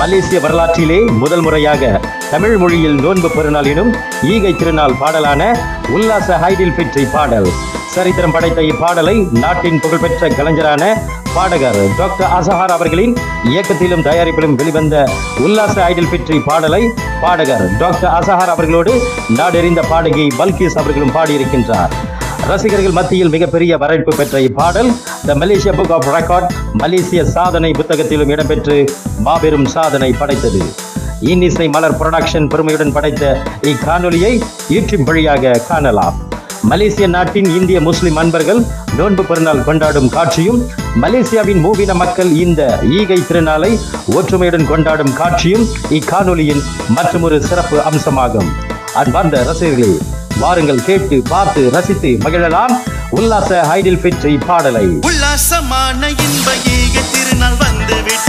மலேசிய வரலாற்றிலே முதல் முறையாக தமிழ் மொழியில் நோன்பு பெருநாள் எனும் ஈகை திருநாள் பாடலான உல்லாச ஹைடில் பெற்றி பாடல் சரித்திரம் படைத்த இப்பாடலை நாட்டின் புகழ்பெற்ற கலைஞரான பாடகர் டாக்டர் அசஹார் அவர்களின் இயக்கத்திலும் தயாரிப்பிலும் வெளிவந்த உல்லாச ஐடில் பெற்றி பாடலை பாடகர் டாக்டர் அசஹார் அவர்களோடு நாடெறிந்த பாடகி பல்கீஸ் அவர்களும் பாடியிருக்கின்றார் ரசிகர்கள் மத்தியில் மிகப்பெரிய வரவேற்பு பெற்ற இப்பாடல் the Malaysia book of record மலேசிய சாதனை புத்தகத்திலும் இடம்பெற்று மாபெரும் சாதனை படைத்தது இன்னிசை மலர் புரொடக்ஷன் பெருமையுடன் படைத்த இக்காணொலியை யூடியூப் வழியாக காணலாம் மலேசிய நாட்டின் இந்திய முஸ்லிம் அன்பர்கள் நோன்பு பெருநாள் கொண்டாடும் காட்சியும் மலேசியாவின் மூவின மக்கள் இந்த ஈகை திருநாளை ஒற்றுமையுடன் கொண்டாடும் காட்சியும் இக்காணொலியின் மற்றொரு சிறப்பு அம்சமாகும் அன்பார்ந்த ரசிகர்களே வாருங்கள் கேட்டு பார்த்து ரசித்து மகிழலாம் உல்லாச ஹைடில் பெற்ற இப்பாடலை உல்லாசமான இன்ப ஈக திருநாள் வந்து விட்டது